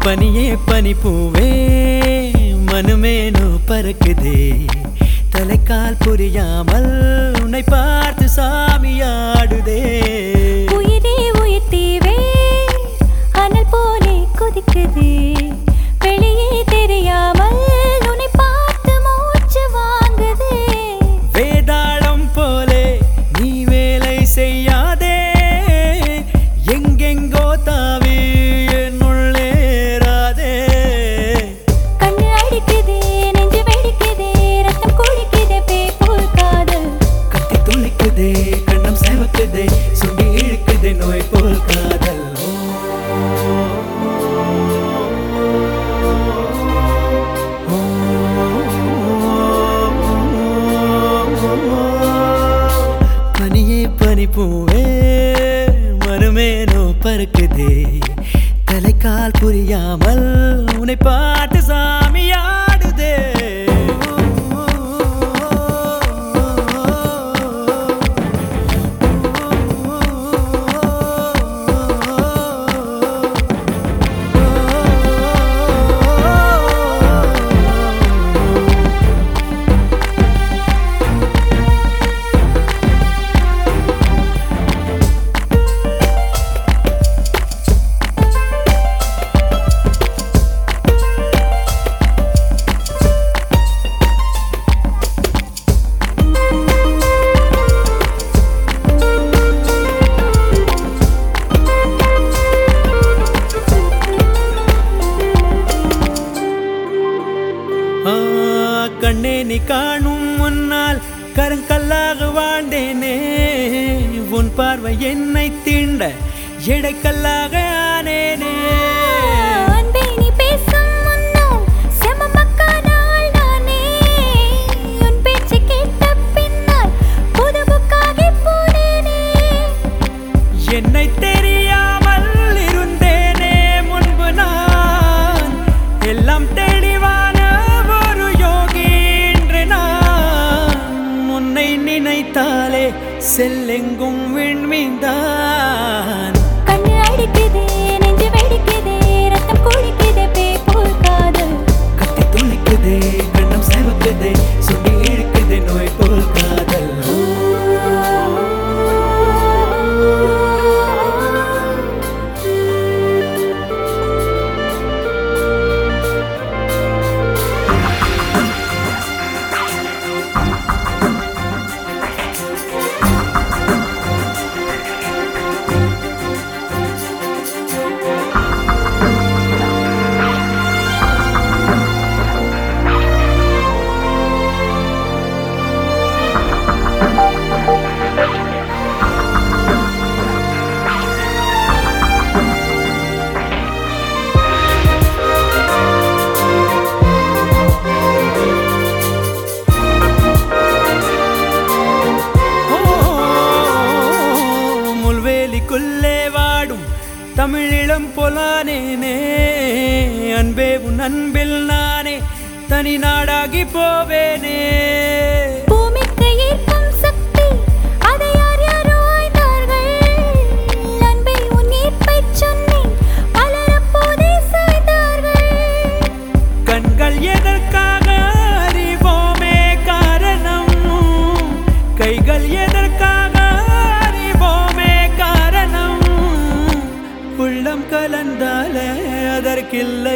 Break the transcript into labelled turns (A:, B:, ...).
A: பனியே பனி பூவே மனுமேனு பறக்குதே தலைக்கால் புரியாமல் உன்னை பார்த்து சாமியாடுதே
B: உயிரே உயிர் தீவே அனல் போலே கொதிக்குது வெளியே தெரியாமல் உன்னை பார்த்து மூச்சு வாங்குது
A: வேதாளம் போலே நீ வேலை செய்யாதே எங்கெங்கோ தாவி என்னுள்ளேராதே
B: கண்ணு அடிக்குதே நெஞ்சு வெடிக்குதே ரத்தம் குளிக்குதே பேப்போல் காதல்
A: கத்தி துளிக்குதே கண்ணம் செவக்குதே சுண்டி இழுக்குதே நோய் போல் காதல் பனியே பனி பூவே மறுமேனோ பறக்குதே தலைக்கால் புரியாமல் உன்னை பாட்டு சாமியாடுதே ஆ, கண்ணே நீ காணும் முன்னால் கருங்கல்லாக வாழ்ந்தேனே உன் பார்வை என்னை தீண்ட எடைக்கல்லாக ஆனேனே
B: அன்பே நீ பேசும் முன்னால் செமமக்கான ஆள் நானே. உன் பேச்சு கேட்ட பின்னால் புது புக்காகி போனேனே.
A: என்னை தெரியாமல் இருந்தேனே முன்பு நான் எல்லாம் தெளிவான ஒரு யோகி இன்று நான் உன்னை நினைத்தாலே செல்லெங்கும் விண்மீந்தான்
B: கண்ணு அடிக்குதே, நெஞ்சு வெடிக்குதே, ரத்தம் குளிக்குதே, பேப்போல் காதல்.
A: கத்தி துளிக்குதே கண்ணம் செவக்குதே சுண்டி இழுக்குதே நோய் போல் காதல் ஓ, முள்வேலிக்குள்ளே வாடும் தமிழிளம் பொலானேனே அன்பே உன் அன்பில் நானே தனி நாடாகி போவேனே
B: பூமிக்கு ஈர்க்கும் சக்தி, அதை யார் யாரோ ஆய்ந்தார்கள். அன்பே, உன் ஈர்ப்பைச் சொன்னேன், பலர் அப்போதே சாய்ந்தார்கள்.
A: கண்கள் எதற்காக அறிவோமே காரணம் கைகள் எதற்காக அறிவோமே காரணம் உள்ளம் கலந்தாலே அதற்கில்லை